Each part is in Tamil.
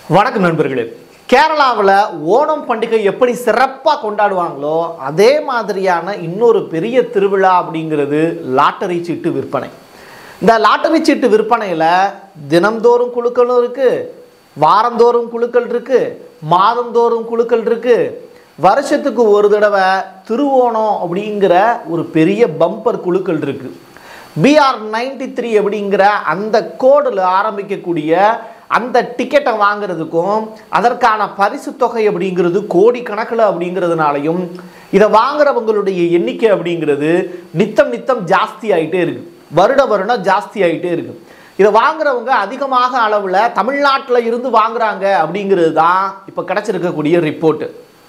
வணக்கம் நண்பர்களே கேரளாவில் ஓணம் பண்டிகை எப்படி சிறப்பாக கொண்டாடுவாங்களோ அதே மாதிரியான இன்னொரு பெரிய திருவிழா அப்படிங்கிறது லாட்டரி சீட்டு விற்பனை இந்த லாட்டரி சீட்டு விற்பனையில் தினம்தோறும் குழுக்களும் இருக்குது வாரந்தோறும் குழுக்கள் இருக்குது மாதந்தோறும் குழுக்கள் இருக்குது வருஷத்துக்கு ஒரு தடவை திருவோணம் அப்படிங்கிற ஒரு பெரிய பம்பர் குழுக்கள் இருக்குது பிஆர் நைன்டி த்ரீ அப்படிங்கிற அந்த கோடில் ஆரம்பிக்கக்கூடிய அந்த டிக்கெட்டை வாங்குறதுக்கும் அதற்கான பரிசு தொகை அப்படிங்கிறது கோடி கணக்கில் அப்படிங்கிறதுனாலையும் இதை வாங்குறவங்களுடைய எண்ணிக்கை அப்படிங்கிறது நித்தம் நித்தம் ஜாஸ்தி ஆகிட்டே இருக்கு வருட வருடம் ஜாஸ்தி ஆகிட்டே இருக்கு இதை வாங்குறவங்க அதிகமாக அளவில் தமிழ்நாட்டில் இருந்து வாங்குறாங்க அப்படிங்கிறது தான் இப்போ கிடச்சிருக்கக்கூடிய ரிப்போர்ட்டு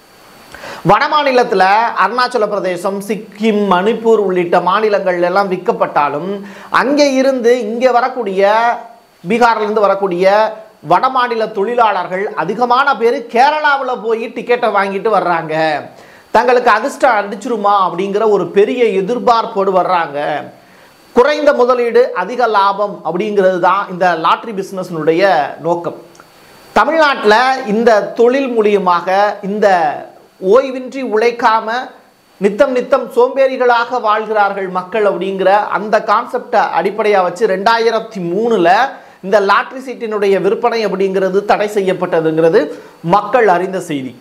வட மாநிலத்தில் அருணாச்சல பிரதேசம் சிக்கிம் மணிப்பூர் உள்ளிட்ட மாநிலங்கள் எல்லாம் விற்கப்பட்டாலும் அங்கே இருந்து இங்கே வரக்கூடிய பீகார்லேருந்து வரக்கூடிய வட மாநில தொழிலாளர்கள் அதிகமான பேர் கேரளாவில் போய் டிக்கெட்டை வாங்கிட்டு வர்றாங்க தங்களுக்கு அதிர்ஷ்டம் அடிச்சிருமா அப்படிங்கிற ஒரு பெரிய எதிர்பார்ப்போடு வர்றாங்க குறைந்த முதலீடு அதிக லாபம் அப்படிங்கிறது தான் இந்த லாட்ரி பிஸ்னஸ்னுடைய நோக்கம் தமிழ்நாட்டில் இந்த தொழில் மூலியமாக இந்த ஓய்வின்றி உழைக்காம நித்தம் நித்தம் சோம்பேறிகளாக வாழ்கிறார்கள் மக்கள் அப்படிங்கிற அந்த கான்செப்டை அடிப்படையாக வச்சு ரெண்டாயிரத்தி மூணில் இந்த லாட்ரி சீட்டினுடைய விற்பனை அப்படிங்கிறது தடை செய்யப்பட்டதுங்கிறது மக்கள் அறிந்த செய்தி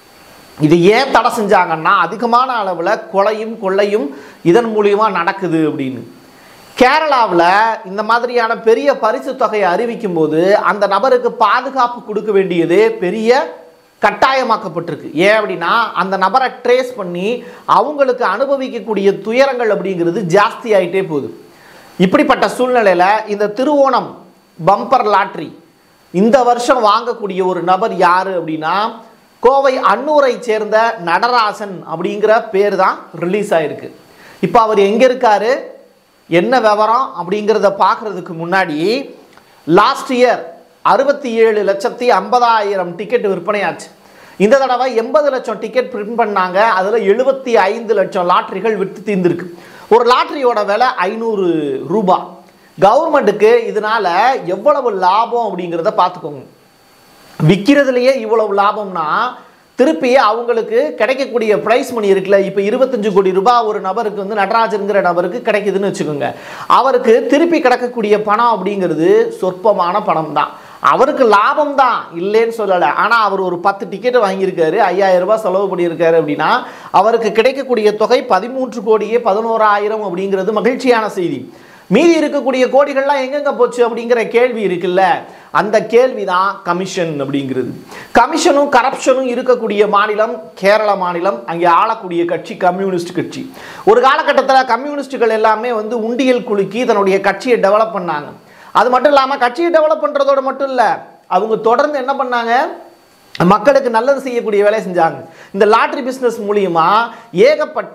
இது ஏன் தடை செஞ்சாங்கன்னா அதிகமான அளவில் கொலையும் கொள்ளையும் இதன் மூலியமா நடக்குது அப்படின்னு கேரளாவில் இந்த மாதிரியான பெரிய பரிசு தொகையை அறிவிக்கும் போது அந்த நபருக்கு பாதுகாப்பு கொடுக்க வேண்டியது பெரிய கட்டாயமாக்கப்பட்டிருக்கு ஏன் அப்படின்னா அந்த நபரை ட்ரேஸ் பண்ணி அவங்களுக்கு அனுபவிக்கக்கூடிய துயரங்கள் அப்படிங்கிறது ஜாஸ்தி ஆகிட்டே போகுது இப்படிப்பட்ட சூழ்நிலையில் இந்த திருவோணம் பம்பர் லாட்ரி இந்த வருஷம் வாங்கக்கூடிய ஒரு நபர் யார் அப்படின்னா கோவை அன்னூரை சேர்ந்த நடராசன் அப்படிங்கிற பேர் தான் ரிலீஸ் ஆயிருக்கு இப்போ அவர் எங்கே இருக்காரு என்ன விவரம் அப்படிங்கிறத பார்க்குறதுக்கு முன்னாடி லாஸ்ட் இயர் அறுபத்தி ஏழு லட்சத்தி ஐம்பதாயிரம் டிக்கெட் விற்பனையாச்சு இந்த தடவை எண்பது லட்சம் டிக்கெட் பிரிண்ட் பண்ணாங்க அதில் எழுபத்தி ஐந்து லட்சம் லாட்ரிகள் விற்று தீர்ந்திருக்கு ஒரு லாட்ரியோட விலை ஐநூறு ரூபாய் கவர்மெண்ட்டுக்கு இதனால எவ்வளவு லாபம் அப்படிங்கிறத பார்த்துக்கோங்க விற்கிறதுலையே இவ்வளவு லாபம்னா திருப்பி அவங்களுக்கு கிடைக்கக்கூடிய ப்ரைஸ் மணி இருக்குல்ல இப்போ இருபத்தஞ்சு கோடி ரூபாய் ஒரு நபருக்கு வந்து நடராஜனுங்கிற நபருக்கு கிடைக்குதுன்னு வச்சுக்கோங்க அவருக்கு திருப்பி கிடைக்கக்கூடிய பணம் அப்படிங்கிறது சொற்பமான பணம் தான் அவருக்கு லாபம் தான் இல்லைன்னு சொல்லலை ஆனால் அவர் ஒரு பத்து டிக்கெட் வாங்கியிருக்காரு ஐயாயிரம் ரூபாய் செலவு பண்ணியிருக்காரு அப்படின்னா அவருக்கு கிடைக்கக்கூடிய தொகை பதிமூன்று கோடியே பதினோராயிரம் அப்படிங்கிறது மகிழ்ச்சியான செய்தி மீதி இருக்கக்கூடிய கோடிகள்லாம் எங்கெங்க போச்சு அப்படிங்கிற கேள்வி இருக்குல்ல அந்த கேள்வி தான் கமிஷன் அப்படிங்கிறது கமிஷனும் கரப்ஷனும் இருக்கக்கூடிய மாநிலம் கேரள மாநிலம் அங்கே ஆளக்கூடிய கட்சி கம்யூனிஸ்ட் கட்சி ஒரு காலகட்டத்தில் கம்யூனிஸ்டுகள் எல்லாமே வந்து உண்டியல் குலுக்கி தன்னுடைய கட்சியை டெவலப் பண்ணாங்க அது மட்டும் இல்லாமல் கட்சியை டெவலப் பண்ணுறதோட மட்டும் இல்லை அவங்க தொடர்ந்து என்ன பண்ணாங்க மக்களுக்கு நல்லது செய்யக்கூடிய வேலையை செஞ்சாங்க இந்த லாட்ரி பிஸ்னஸ் மூலியமா ஏகப்பட்ட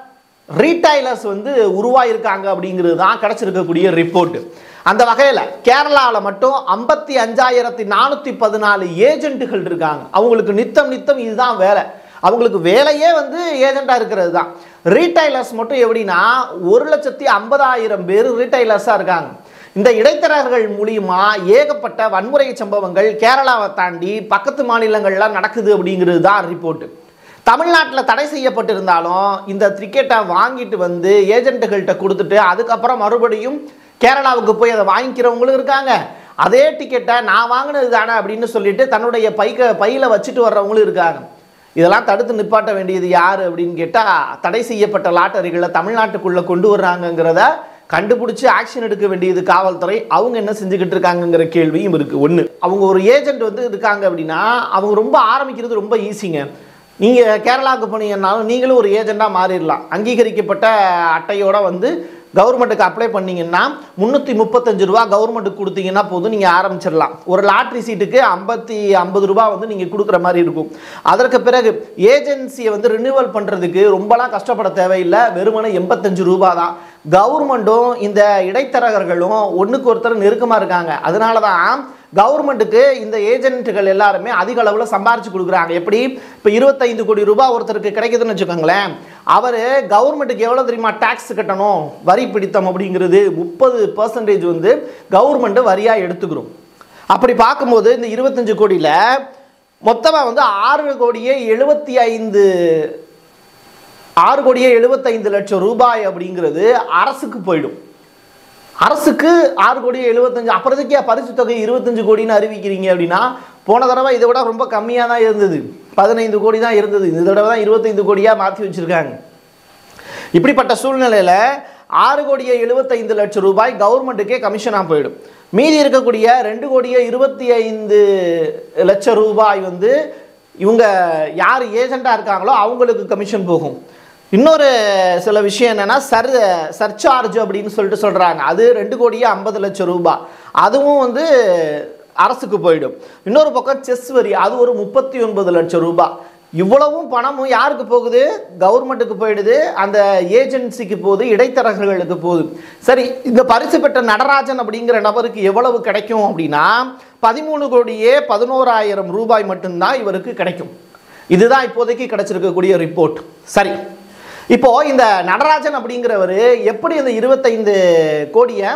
ரீட்டைலர்ஸ் வந்து உருவாயிருக்காங்க அப்படிங்கிறது தான் கிடச்சிருக்கக்கூடிய ரிப்போர்ட் அந்த வகையில் கேரளாவில் மட்டும் ஐம்பத்தி அஞ்சாயிரத்தி நானூற்றி பதினாலு ஏஜென்ட்டுகள் இருக்காங்க அவங்களுக்கு நித்தம் நித்தம் இதுதான் வேலை அவங்களுக்கு வேலையே வந்து ஏஜெண்டாக இருக்கிறது தான் ரீட்டைலர்ஸ் மட்டும் எப்படின்னா ஒரு லட்சத்தி ஐம்பதாயிரம் பேர் ரீட்டைலர்ஸாக இருக்காங்க இந்த இடைத்தரகர்கள் மூலியமா ஏகப்பட்ட வன்முறை சம்பவங்கள் கேரளாவை தாண்டி பக்கத்து மாநிலங்கள்லாம் நடக்குது அப்படிங்கிறது தான் ரிப்போர்ட்டு தமிழ்நாட்டில் தடை செய்யப்பட்டிருந்தாலும் இந்த டிக்கெட்டை வாங்கிட்டு வந்து ஏஜென்ட்டுகள்கிட்ட கொடுத்துட்டு அதுக்கப்புறம் மறுபடியும் கேரளாவுக்கு போய் அதை வாங்கிக்கிறவங்களும் இருக்காங்க அதே டிக்கெட்டை நான் வாங்கினது தானே அப்படின்னு சொல்லிட்டு தன்னுடைய பைக்க பையில் வச்சுட்டு வர்றவங்களும் இருக்காங்க இதெல்லாம் தடுத்து நிப்பாட்ட வேண்டியது யார் அப்படின்னு கேட்டால் தடை செய்யப்பட்ட லாட்டரிகளை தமிழ்நாட்டுக்குள்ளே கொண்டு வர்றாங்கங்கிறத கண்டுபிடிச்சி ஆக்ஷன் எடுக்க வேண்டியது காவல்துறை அவங்க என்ன செஞ்சுக்கிட்டு இருக்காங்கங்கிற கேள்வியும் இருக்குது ஒன்று அவங்க ஒரு ஏஜென்ட் வந்து இருக்காங்க அப்படின்னா அவங்க ரொம்ப ஆரம்பிக்கிறது ரொம்ப ஈஸிங்க நீங்கள் கேரளாவுக்கு போனீங்கன்னாலும் நீங்களும் ஒரு ஏஜெண்டாக மாறிடலாம் அங்கீகரிக்கப்பட்ட அட்டையோட வந்து கவர்மெண்ட்டுக்கு அப்ளை பண்ணீங்கன்னா முந்நூற்றி முப்பத்தஞ்சு ரூபா கவர்மெண்ட்டுக்கு கொடுத்தீங்கன்னா போதும் நீங்கள் ஆரம்பிச்சிடலாம் ஒரு லாட்ரி சீட்டுக்கு ஐம்பத்தி ஐம்பது ரூபா வந்து நீங்கள் கொடுக்குற மாதிரி இருக்கும் அதற்கு பிறகு ஏஜென்சியை வந்து ரினியூவல் பண்ணுறதுக்கு ரொம்பலாம் கஷ்டப்பட தேவையில்லை வெறுமனே எண்பத்தஞ்சு ரூபா தான் கவர்மெண்ட்டும் இந்த இடைத்தரகர்களும் ஒன்றுக்கு ஒருத்தர் நெருக்கமாக இருக்காங்க அதனால தான் கவர்மெண்ட்டுக்கு இந்த ஏஜென்ட்டுகள் எல்லாருமே அதிக அளவில் சம்பாரிச்சு கொடுக்குறாங்க எப்படி இப்போ இருபத்தைந்து கோடி ரூபாய் ஒருத்தருக்கு கிடைக்குதுன்னு வச்சுக்கோங்களேன் அவர் கவர்மெண்ட்டுக்கு எவ்வளோ தெரியுமா டேக்ஸ் கட்டணும் வரி பிடித்தம் அப்படிங்கிறது முப்பது பர்சன்டேஜ் வந்து கவர்மெண்ட்டு வரியாக எடுத்துக்கிறோம் அப்படி பார்க்கும்போது இந்த இருபத்தஞ்சு கோடியில் மொத்தமாக வந்து ஆறு கோடியே எழுபத்தி ஐந்து ஆறு கோடியே எழுபத்தைந்து லட்சம் ரூபாய் அப்படிங்கிறது அரசுக்கு போயிடும் அரசுக்கு ஆறு கோடி எழுபத்தஞ்சு அப்புறத்துக்கே பரிசு தொகை இருபத்தஞ்சு கோடின்னு அறிவிக்கிறீங்க அப்படின்னா போன தடவை இதை விட ரொம்ப கம்மியாக தான் இருந்தது பதினைந்து கோடி தான் இருந்தது இந்த தடவை தான் இருபத்தைந்து கோடியாக மாற்றி வச்சுருக்காங்க இப்படிப்பட்ட சூழ்நிலையில் ஆறு கோடியே எழுபத்தைந்து லட்சம் ரூபாய் கவர்மெண்ட்டுக்கே கமிஷனாக போயிடும் மீதி இருக்கக்கூடிய ரெண்டு கோடியே இருபத்தி ஐந்து லட்சம் ரூபாய் வந்து இவங்க யார் ஏஜெண்டாக இருக்காங்களோ அவங்களுக்கு கமிஷன் போகும் இன்னொரு சில விஷயம் என்னன்னா சர் சர்சார்ஜ் அப்படின்னு சொல்லிட்டு சொல்கிறாங்க அது ரெண்டு கோடியே ஐம்பது லட்சம் ரூபாய் அதுவும் வந்து அரசுக்கு போயிடும் இன்னொரு பக்கம் செஸ் வரி அது ஒரு முப்பத்தி ஒன்பது லட்சம் ரூபாய் இவ்வளவும் பணமும் யாருக்கு போகுது கவர்மெண்ட்டுக்கு போயிடுது அந்த ஏஜென்சிக்கு போகுது இடைத்தரகர்களுக்கு போகுது சரி இந்த பரிசு பெற்ற நடராஜன் அப்படிங்கிற நபருக்கு எவ்வளவு கிடைக்கும் அப்படின்னா பதிமூணு கோடியே பதினோராயிரம் ரூபாய் மட்டும்தான் இவருக்கு கிடைக்கும் இதுதான் இப்போதைக்கு கிடைச்சிருக்கக்கூடிய ரிப்போர்ட் சரி இப்போ இந்த நடராஜன் அப்படிங்கிறவர் எப்படி இந்த இருபத்தைந்து கோடியை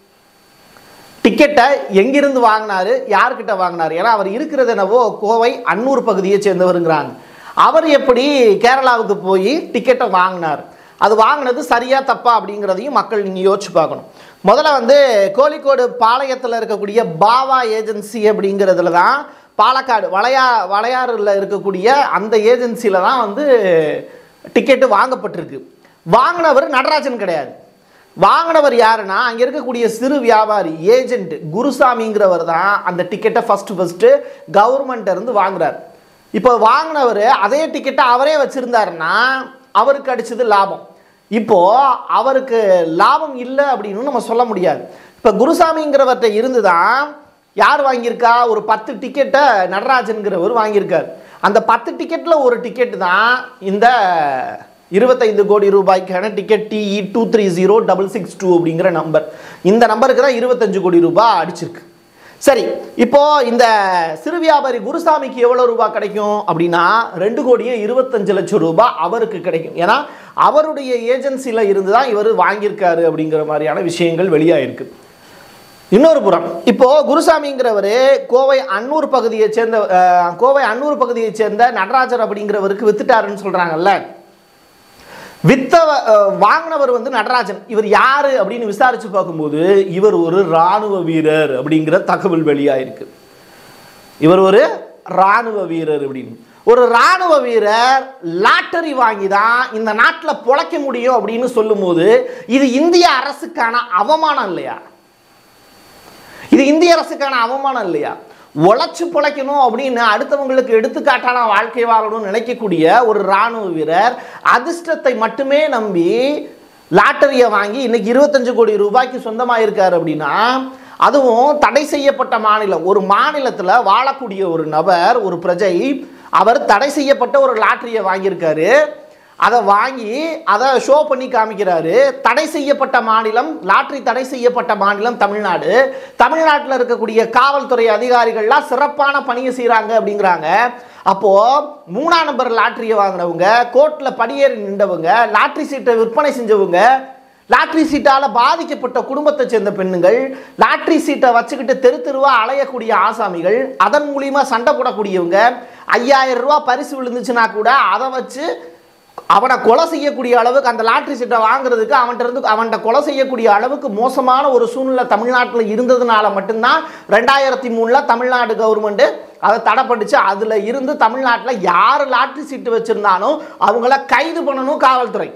டிக்கெட்டை எங்கிருந்து வாங்கினாரு யார்கிட்ட வாங்கினாரு ஏன்னா அவர் இருக்கிறது என்னவோ கோவை அன்னூர் பகுதியை சேர்ந்தவருங்கிறாங்க அவர் எப்படி கேரளாவுக்கு போய் டிக்கெட்டை வாங்கினார் அது வாங்கினது சரியா தப்பா அப்படிங்கிறதையும் மக்கள் நீங்கள் யோசிச்சு பார்க்கணும் முதல்ல வந்து கோழிக்கோடு பாளையத்தில் இருக்கக்கூடிய பாவா ஏஜென்சி அப்படிங்கிறதுல தான் பாலக்காடு வளையா வளையாறில் இருக்கக்கூடிய அந்த ஏஜென்சியில் தான் வந்து டிக்கெட்டு வாங்கப்பட்டிருக்கு வாங்கினவர் நடராஜன் கிடையாது வாங்கினவர் யாருன்னா அங்கே இருக்கக்கூடிய சிறு வியாபாரி ஏஜென்ட் குருசாமிங்கிறவர் தான் அந்த டிக்கெட்டை ஃபஸ்ட்டு ஃபஸ்ட்டு கவர்மெண்ட் இருந்து வாங்குறார் இப்போ வாங்கினவர் அதே டிக்கெட்டை அவரே வச்சுருந்தாருன்னா அவருக்கு அடிச்சது லாபம் இப்போ அவருக்கு லாபம் இல்லை அப்படின்னு நம்ம சொல்ல முடியாது இப்போ குருசாமிங்கிறவர்கிட்ட இருந்து தான் யார் வாங்கியிருக்கா ஒரு பத்து டிக்கெட்டை நடராஜன்கிறவர் வாங்கியிருக்கார் அந்த பத்து டிக்கெட்டில் ஒரு டிக்கெட் தான் இந்த இருபத்தைந்து கோடி ரூபாய்க்கான ticket T E two three zero double six two அப்படிங்கிற நம்பர் இந்த நம்பருக்கு தான் இருபத்தஞ்சு கோடி ரூபாய் அடிச்சிருக்கு சரி இப்போ இந்த சிறு வியாபாரி குருசாமிக்கு எவ்வளோ ரூபாய் கிடைக்கும் அப்படின்னா ரெண்டு கோடியே இருபத்தஞ்சு லட்சம் ரூபாய் அவருக்கு கிடைக்கும் ஏன்னா அவருடைய ஏஜென்சியில் இருந்து தான் இவர் வாங்கியிருக்காரு அப்படிங்கிற மாதிரியான விஷயங்கள் வெளியாயிருக்கு இன்னொரு புறம் இப்போ குருசாமிங்கிறவர் கோவை அன்னூர் பகுதியை சேர்ந்த அஹ், கோவை அன்னூர் பகுதியை சேர்ந்த நடராஜர் அப்படிங்கிறவருக்கு வித்துட்டாருன்னு சொல்றாங்கல்ல வித்த அஹ், வாங்கினவர் வந்து நடராஜன் இவர் யாரு அப்படின்னு விசாரிச்சு பார்க்கும்போது இவர் ஒரு ராணுவ வீரர் அப்படிங்கிற தகவல் வெளியாயிருக்கு இவர் ஒரு ராணுவ வீரர் அப்படின்னு ஒரு ராணுவ வீரர் லாட்டரி வாங்கி தான் இந்த நாட்டில் பொழைக்க முடியும் அப்படின்னு சொல்லும்போது இது இந்திய அரசுக்கான அவமானம் இல்லையா இது இந்திய அரசுக்கான அவமானம் இல்லையா உழைச்சு பிழைக்கணும் அப்படின்னு அடுத்தவங்களுக்கு எடுத்துக்காட்டான வாழ்க்கை வாழணும்னு நினைக்கக்கூடிய ஒரு ராணுவ வீரர் அதிர்ஷ்டத்தை மட்டுமே நம்பி லாட்டரியை வாங்கி இன்னைக்கு இருபத்தஞ்சு கோடி ரூபாய்க்கு சொந்தமாக இருக்காரு அப்படின்னா அதுவும் தடை செய்யப்பட்ட மாநிலம் ஒரு மாநிலத்தில் வாழக்கூடிய ஒரு நபர் ஒரு பிரஜை அவர் தடை செய்யப்பட்ட ஒரு லாட்டரியை வாங்கியிருக்காரு அதை வாங்கி அதை ஷோ பண்ணி காமிக்கிறாரு தடை செய்யப்பட்ட மாநிலம் லாட்ரி தடை செய்யப்பட்ட மாநிலம் தமிழ்நாடு தமிழ்நாட்டில் இருக்கக்கூடிய காவல்துறை அதிகாரிகள்லாம் சிறப்பான பணியை செய்கிறாங்க அப்படிங்கிறாங்க அப்போது மூணாம் நம்பர் லாட்ரியை வாங்கினவங்க கோர்ட்டில் படியேறி நின்றவங்க லாட்ரி சீட்டை விற்பனை செஞ்சவங்க லாட்ரி சீட்டால் பாதிக்கப்பட்ட குடும்பத்தை சேர்ந்த பெண்ணுங்கள் லாட்ரி சீட்டை வச்சுக்கிட்டு தெரு தெருவா அலையக்கூடிய ஆசாமிகள் அதன் மூலியமா சண்டை போடக்கூடியவங்க ஐயாயிரம் ரூபா பரிசு விழுந்துச்சுன்னா கூட அதை வச்சு அவனை கொலை செய்யக்கூடிய அளவுக்கு அந்த லாட்ரி சீட்டை வாங்குறதுக்கு அவன்கிட்ட இருந்து அவன்கிட்ட கொலை செய்யக்கூடிய அளவுக்கு மோசமான ஒரு சூழ்நிலை தமிழ்நாட்டில் இருந்ததுனால மட்டும்தான் ரெண்டாயிரத்தி மூணில் தமிழ்நாடு கவர்மெண்ட்டு அதை தடை பண்ணிச்சு அதில் இருந்து தமிழ்நாட்டில் யார் லாட்ரி சீட்டு வச்சுருந்தாலும் அவங்கள கைது பண்ணணும் காவல்துறை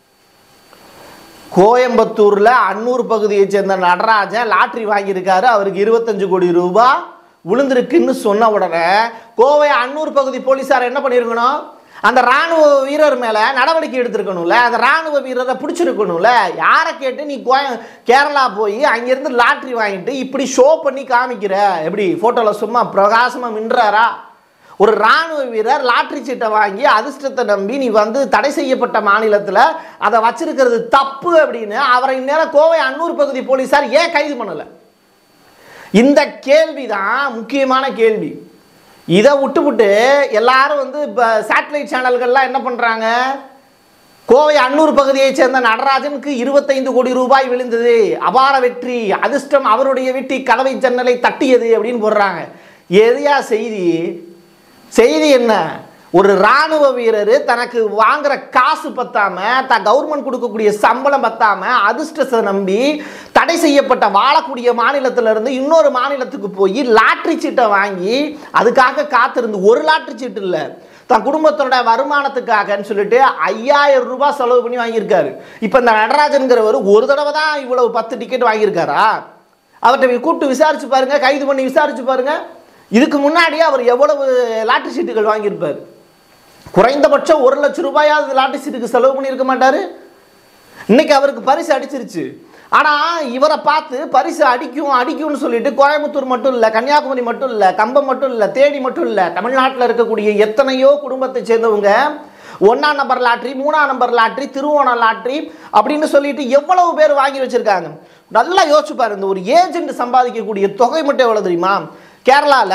கோயம்புத்தூரில் அன்னூர் பகுதியை சேர்ந்த நடராஜன் லாட்ரி வாங்கியிருக்காரு அவருக்கு இருபத்தஞ்சு கோடி ரூபாய் விழுந்திருக்குன்னு சொன்ன உடனே கோவை அன்னூர் பகுதி போலீஸார் என்ன பண்ணியிருக்கணும் அந்த ராணுவ வீரர் மேலே நடவடிக்கை எடுத்திருக்கணும்ல அந்த ராணுவ வீரரை பிடிச்சிருக்கணும்ல யாரை கேட்டு நீ கோய கேரளா போய் அங்கேருந்து லாட்ரி வாங்கிட்டு இப்படி ஷோ பண்ணி காமிக்கிற எப்படி ஃபோட்டோவில் சும்மா பிரகாசமாக மின்றாரா ஒரு ராணுவ வீரர் லாட்ரி சீட்டை வாங்கி அதிர்ஷ்டத்தை நம்பி நீ வந்து தடை செய்யப்பட்ட மாநிலத்தில் அதை வச்சிருக்கிறது தப்பு அப்படின்னு அவரை இந்நேரம் கோவை அன்னூர் பகுதி போலீஸார் ஏன் கைது பண்ணலை இந்த கேள்வி தான் முக்கியமான கேள்வி இதை விட்டுவிட்டு எல்லாரும் வந்து இப்போ சேட்டலைட் சேனல்கள்லாம் என்ன பண்ணுறாங்க கோவை அன்னூர் பகுதியைச் சேர்ந்த நடராஜனுக்கு இருபத்தைந்து கோடி ரூபாய் விழுந்தது அபார வெற்றி அதிர்ஷ்டம் அவருடைய வீட்டி கதவை ஜன்னலை தட்டியது அப்படின்னு போடுறாங்க எதையா செய்தி செய்தி என்ன ஒரு ராணுவ வீரர் தனக்கு வாங்குற காசு பத்தாம த கவர்மெண்ட் கொடுக்கக்கூடிய சம்பளம் பத்தாம அதிர்ஷ்டத்தை நம்பி தடை செய்யப்பட்ட வாழக்கூடிய மாநிலத்துல இருந்து இன்னொரு மாநிலத்துக்கு போய் லாட்ரி சீட்டை வாங்கி அதுக்காக காத்திருந்து ஒரு லாட்ரி சீட்டு இல்லை தன் குடும்பத்தோட வருமானத்துக்காகன்னு சொல்லிட்டு ஐயாயிரம் ரூபாய் செலவு பண்ணி வாங்கியிருக்காரு இப்போ இந்த நடராஜன்கிறவர் ஒரு தடவை தான் இவ்வளவு பத்து டிக்கெட் வாங்கியிருக்காரா அவர்கிட்ட போய் கூப்பிட்டு விசாரிச்சு பாருங்க கைது பண்ணி விசாரிச்சு பாருங்க இதுக்கு முன்னாடியே அவர் எவ்வளவு லாட்டரி சீட்டுகள் வாங்கியிருப்பார் குறைந்தபட்சம் ஒரு லட்சம் ரூபாயாவது லாட்டரி சீட்டுக்கு செலவு பண்ணியிருக்க மாட்டாரு இன்னைக்கு அவருக்கு பரிசு அடிச்சிருச்சு ஆனால் இவரை பார்த்து பரிசு அடிக்கும் அடிக்கும்னு சொல்லிட்டு கோயம்புத்தூர் மட்டும் இல்லை கன்னியாகுமரி மட்டும் இல்லை கம்பம் மட்டும் இல்லை தேனி மட்டும் இல்லை தமிழ்நாட்டில் இருக்கக்கூடிய எத்தனையோ குடும்பத்தை சேர்ந்தவங்க ஒன்றாம் நம்பர் லாட்ரி மூணாம் நம்பர் லாட்ரி திருவோணம் லாட்ரி அப்படின்னு சொல்லிட்டு எவ்வளவு பேர் வாங்கி வச்சிருக்காங்க நல்லா யோசிச்சு பாருங்க இந்த ஒரு ஏஜென்ட் சம்பாதிக்கக்கூடிய தொகை மட்டும் எவ்வளோ தெரியுமா கேரளாவில்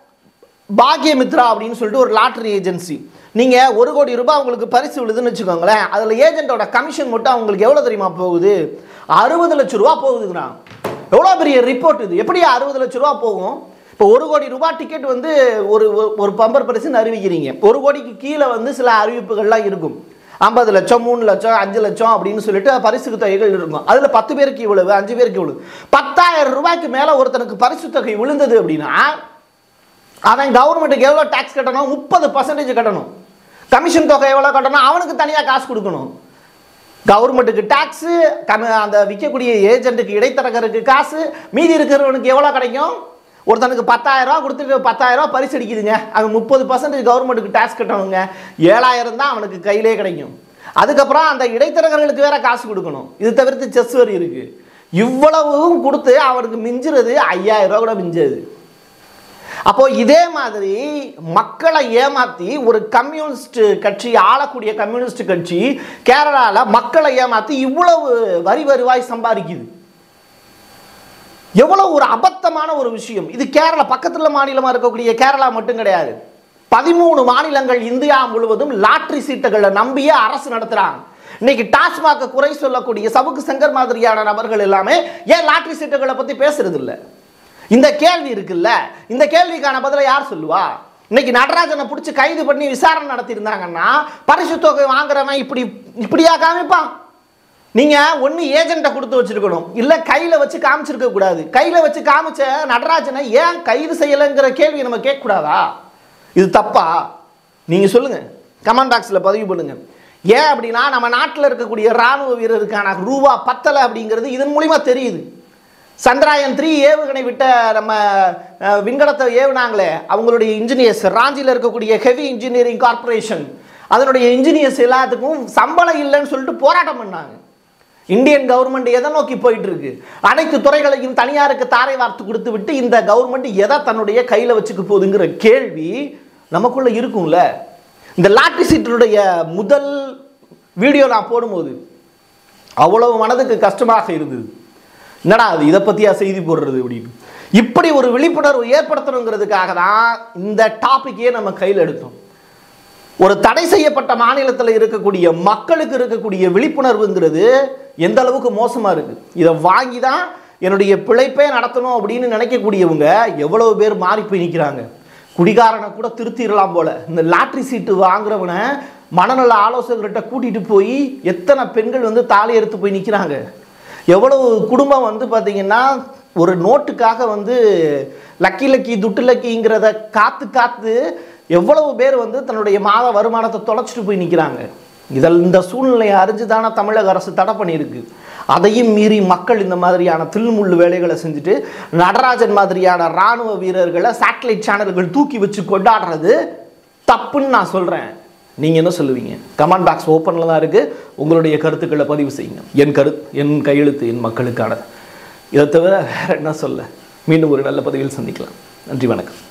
பாக்யமித்ரா அப்படின்னு சொல்லிட்டு ஒரு லாட்டரி ஏஜென்சி நீங்கள் ஒரு கோடி ரூபாய் உங்களுக்கு பரிசு விழுதுன்னு வச்சுக்கோங்களேன் அதில் ஏஜென்ட்டோட கமிஷன் மட்டும் அவங்களுக்கு எவ்வளோ தெரியுமா போகுது அறுபது லட்ச ரூபா போகுதுங்கிறான் எவ்வளோ பெரிய ரிப்போர்ட் இது எப்படி அறுபது லட்ச ரூபா போகும் இப்போ ஒரு கோடி ரூபாய் டிக்கெட் வந்து ஒரு ஒரு- ஒரு பம்பர் பரிசுன்னு அறிவிக்கிறீங்க ஒரு கோடிக்கு கீழே வந்து சில அறிவிப்புகள்லாம் இருக்கும் ஐம்பது லட்சம் மூணு லட்சம் அஞ்சு லட்சம் அப்படின்னு சொல்லிட்டு பரிசு தொகைகள் இருக்கும் அதில் பத்து பேருக்கு இவ்வளவு அஞ்சு பேருக்கு இவ்வளவு பத்தாயிரம் ரூபாய்க்கு மேலே ஒருத்தனுக்கு பரிசு தொகை விழுந்தது அப்படின்னா அவன் கவர்மெண்ட்டுக்கு எவ்வளோ டேக்ஸ் கட்டணும் முப்பது பர்சன்டேஜ் கட்டணும் கமிஷன் தொகை எவ்வளோ கட்டணும் அவனுக்கு தனியாக காசு கொடுக்கணும் கவர்மெண்ட்டுக்கு டேக்ஸு கம அந்த விற்கக்கூடிய ஏஜென்ட்டுக்கு இடைத்தரகருக்கு காசு மீதி இருக்கிறவனுக்கு எவ்வளோ கிடைக்கும் ஒருத்தனுக்கு பத்தாயிரம் ரூபா கொடுத்துட்டு பத்தாயிரம் ரூபா பரிசு அடிக்குதுங்க அவன் முப்பது பர்சன்டேஜ் கவர்மெண்ட்டுக்கு டேக்ஸ் கட்டணுங்க ஏழாயிரம் தான் அவனுக்கு கையிலே கிடைக்கும் அதுக்கப்புறம் அந்த இடைத்தரகர்களுக்கு வேற காசு கொடுக்கணும் இது தவிர்த்து செஸ் வரி இருக்கு இவ்வளவும் கொடுத்து அவனுக்கு மிஞ்சுறது ஐயாயிரம் ரூபா கூட மிஞ்சாது அப்போ இதே மாதிரி மக்களை ஏமாத்தி ஒரு கம்யூனிஸ்ட் கட்சி ஆளக்கூடிய கம்யூனிஸ்ட் கட்சி கேரளால மக்களை ஏமாத்தி இவ்வளவு வரி வருவாய் சம்பாதிக்குது எவ்வளவு ஒரு அபத்தமான ஒரு விஷயம் இது கேரளா பக்கத்துல மாநிலமா இருக்கக்கூடிய கேரளா மட்டும் கிடையாது பதிமூணு மாநிலங்கள் இந்தியா முழுவதும் லாட்டரி சீட்டுகளை நம்பியே அரசு நடத்துறாங்க இன்னைக்கு டாஸ்மாக குறை சொல்லக்கூடிய சவுக்கு சங்கர் மாதிரியான நபர்கள் எல்லாமே ஏன் லாட்டரி சீட்டுகளை பத்தி பேசுறது இல்ல இந்த கேள்வி இருக்குல்ல இந்த கேள்விக்கான பதிலை யார் சொல்லுவா இன்னைக்கு நடராஜனை பிடிச்சி கைது பண்ணி விசாரணை நடத்தியிருந்தாங்கன்னா பரிசு தொகை வாங்குறவன் இப்படி இப்படியா காமிப்பான் நீங்க ஒண்ணு ஏஜென்ட்டை கொடுத்து வச்சிருக்கணும் இல்ல கையில வச்சு காமிச்சிருக்க கூடாது கையில வச்சு காமிச்ச நடராஜனை ஏன் கைது செய்யலைங்கிற கேள்வி நம்ம கேட்க கூடாதா இது தப்பா நீங்க சொல்லுங்க கமெண்ட் பாக்ஸ்ல பதிவு பண்ணுங்க ஏன் அப்படின்னா நம்ம நாட்டில் இருக்கக்கூடிய ராணுவ வீரருக்கான ரூபா பத்தலை அப்படிங்கிறது இதன் மூலியமா தெரியுது சந்திராயன் த்ரீ ஏவுகணை விட்ட நம்ம அஹ், விண்கலத்தை ஏவுனாங்களே அவங்களுடைய இன்ஜினியர்ஸ் ராஞ்சியில் இருக்கக்கூடிய ஹெவி இன்ஜினியரிங் கார்ப்பரேஷன் அதனுடைய இன்ஜினியர்ஸ் எல்லாத்துக்கும் சம்பளம் இல்லைன்னு சொல்லிட்டு போராட்டம் பண்ணாங்க இந்தியன் கவர்மெண்ட் எதை நோக்கி போயிட்டு இருக்கு அனைத்து துறைகளையும் தனியாருக்கு தாரை வார்த்து கொடுத்து விட்டு இந்த கவர்மெண்ட் எதை தன்னுடைய கையில் வச்சுக்க போகுதுங்கிற கேள்வி நமக்குள்ள இருக்கும்ல இந்த லாட்டரி சீட்டுடைய முதல் வீடியோ நான் போடும்போது அவ்வளவு மனதுக்கு கஷ்டமாக இருந்தது என்னடா அது இதை பற்றியா செய்தி போடுறது அப்படின்னு இப்படி ஒரு விழிப்புணர்வு ஏற்படுத்தணுங்கிறதுக்காக தான் இந்த டாப்பிக்கே நம்ம கையில் எடுத்தோம் ஒரு தடை செய்யப்பட்ட மாநிலத்தில் இருக்கக்கூடிய மக்களுக்கு இருக்கக்கூடிய விழிப்புணர்வுங்கிறது எந்த அளவுக்கு மோசமாக இருக்கு இதை வாங்கி தான் என்னுடைய பிழைப்பே நடத்தணும் அப்படின்னு நினைக்கக்கூடியவங்க எவ்வளவு பேர் மாறி போய் நிற்கிறாங்க குடிகாரனை கூட திருத்திடலாம் போல இந்த லாட்ரி சீட்டு வாங்குறவனை மனநல ஆலோசகர்கிட்ட கூட்டிட்டு போய் எத்தனை பெண்கள் வந்து தாலி எடுத்து போய் நிற்கிறாங்க எவ்வளவு குடும்பம் வந்து பார்த்தீங்கன்னா ஒரு நோட்டுக்காக வந்து லக்கி லக்கி துட்டு லக்கிங்கிறத காத்து காத்து எவ்வளவு பேர் வந்து தன்னுடைய மாத வருமானத்தை தொலைச்சிட்டு போய் நிற்கிறாங்க இதில் இந்த சூழ்நிலையை அறிஞ்சு தானே தமிழக அரசு தடை பண்ணியிருக்கு அதையும் மீறி மக்கள் இந்த மாதிரியான தில்முள்ளு வேலைகளை செஞ்சுட்டு நடராஜன் மாதிரியான இராணுவ வீரர்களை சேட்டலைட் சேனல்கள் தூக்கி வச்சு கொண்டாடுறது தப்புன்னு நான் சொல்கிறேன் நீங்கள் என்ன சொல்லுவீங்க கமெண்ட் பாக்ஸ் ஓப்பனில் தான் இருக்குது உங்களுடைய கருத்துக்களை பதிவு செய்யுங்க என் கரு என் கையெழுத்து என் மக்களுக்கானது இதை தவிர வேற என்ன சொல்ல மீண்டும் ஒரு நல்ல பதிவில் சந்திக்கலாம் நன்றி வணக்கம்